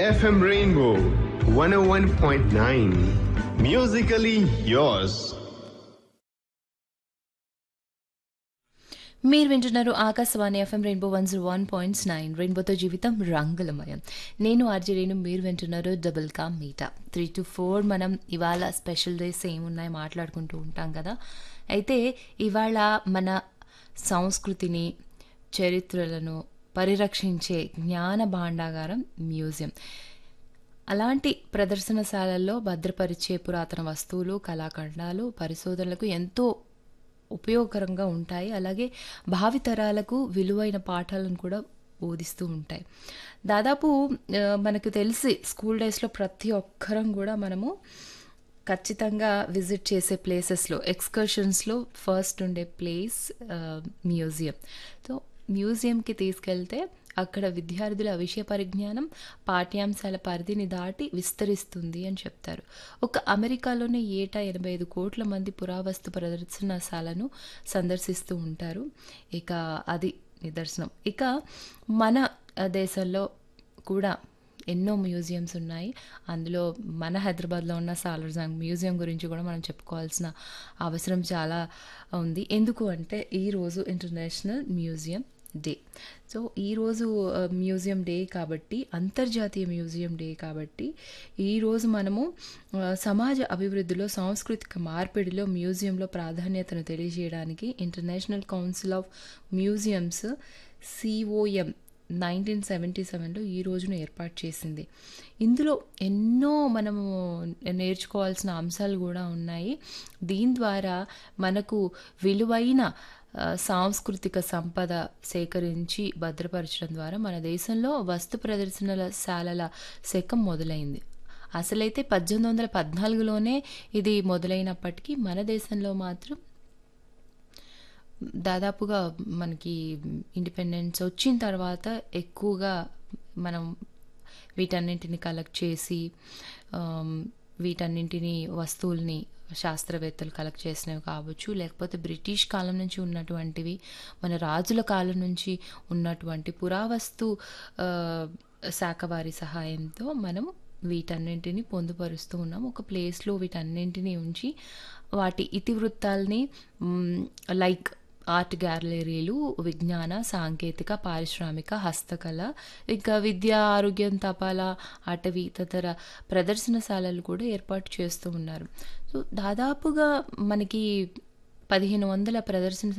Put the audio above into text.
FM Rainbow 101.9. Musically yours. మీరు వింటున్నారు Akashvani FM rainbow one zero one points nine రెయిన్బోతో జీవితం రంగులమయం నేను ఆర్జీ రేణు మీరు వింటున్నారు డబుల్ కామ్ మీటా త్రీ టు ఫోర్ మనం ఇవాళ స్పెషల్ డేస్ ఏమున్నాయి మాట్లాడుకుంటూ ఉంటాం కదా అయితే ఇవాళ మన సంస్కృతిని చరిత్రలను పరిరక్షించే జ్ఞాన భాండాగారం మ్యూజియం అలాంటి ప్రదర్శనశాలల్లో భద్రపరిచే పురాతన వస్తువులు కళాఖండాలు పరిశోధనలకు ఎంతో ఉపయోగకరంగా ఉంటాయి అలాగే భావితరాలకు విలువైన పాఠాలను కూడా బోధిస్తూ ఉంటాయి దాదాపు ఆ, మనకు తెలిసి స్కూల్ డేస్లో ప్రతి ఒక్కరం కూడా మనము ఖచ్చితంగా విజిట్ చేసే ప్లేసెస్లో ఎక్స్కర్షన్స్లో ఫస్ట్ ఉండే ప్లేస్ మ్యూజియం సో మ్యూజియంకి తీసుకెళ్తే అక్కడ విద్యార్థుల విషయ పరిజ్ఞానం పాఠ్యాంశాల పరిధిని దాటి విస్తరిస్తుంది అని చెప్తారు ఒక అమెరికాలోనే ఏటా ఎనభై ఐదు కోట్ల మంది పురావస్తు ప్రదర్శనశాలను సందర్శిస్తూ ఉంటారు ఇక అది నిదర్శనం ఇక మన ఆ, దేశంలో కూడా ఎన్నో మ్యూజియంస్ ఉన్నాయి అందులో మన హైదరాబాద్లో ఉన్న సాలర్జంగ్ మ్యూజియం గురించి కూడా మనం చెప్పుకోవాల్సిన అవసరం చాలా ఉంది ఎందుకు అంటే ఈరోజు ఇంటర్నేషనల్ మ్యూజియం డే సో ఈరోజు ఆ, మ్యూజియం డే కాబట్టి అంతర్జాతీయ మ్యూజియం డే కాబట్టి ఈరోజు మనము ఆ, సమాజ అభివృద్ధిలో సాంస్కృతిక మార్పిడిలో మ్యూజియంలో ప్రాధాన్యతను తెలియజేయడానికి international council of museums COM nineteen seventy సెవెన్లో ఈ రోజును ఏర్పాటు చేసింది ఇందులో ఎన్నో మనము నేర్చుకోవాల్సిన అంశాలు కూడా ఉన్నాయి దీని ద్వారా మనకు విలువైన ఆ, సాంస్కృతిక సంపద సేకరించి భద్రపరచడం ద్వారా మన దేశంలో వస్తు ప్రదర్శనల శాలల శకం మొదలైంది అసలైతే పద్దెనిమిది వందల పద్నాలుగులోనే ఇది మొదలైనప్పటికీ మన దేశంలో మాత్రం దాదాపుగా మనకి ఇండిపెండెన్స్ వచ్చిన తర్వాత ఎక్కువగా మనం వీటన్నింటిని కలెక్ట్ చేసి ఆమ్, వీటన్నింటిని వస్తువుల్ని శాస్త్రవేత్తలు కలెక్ట్ చేసినవి కావచ్చు లేకపోతే బ్రిటిష్ కాలం నుంచి ఉన్నటువంటివి మన రాజుల కాలం నుంచి ఉన్నటువంటి పురావస్తు ఆ, శాఖ వారి సహాయంతో మనం వీటన్నింటిని పొందుపరుస్తూ ఉన్నాం ఒక ప్లేస్లో వీటన్నింటినీ ఉంచి వాటి ఇతివృత్తాల్ని మ్, లైక్ ఆర్ట్ గ్యాలరీలు విజ్ఞాన సాంకేతిక పారిశ్రామిక హస్తకళ ఇంకా విద్య ఆరోగ్యం తపాలా అటవీ తదితర ప్రదర్శనశాలలు కూడా ఏర్పాటు చేస్తూ ఉన్నారు సో దాదాపుగా మనకి పదిహేను వందల ప్రదర్శన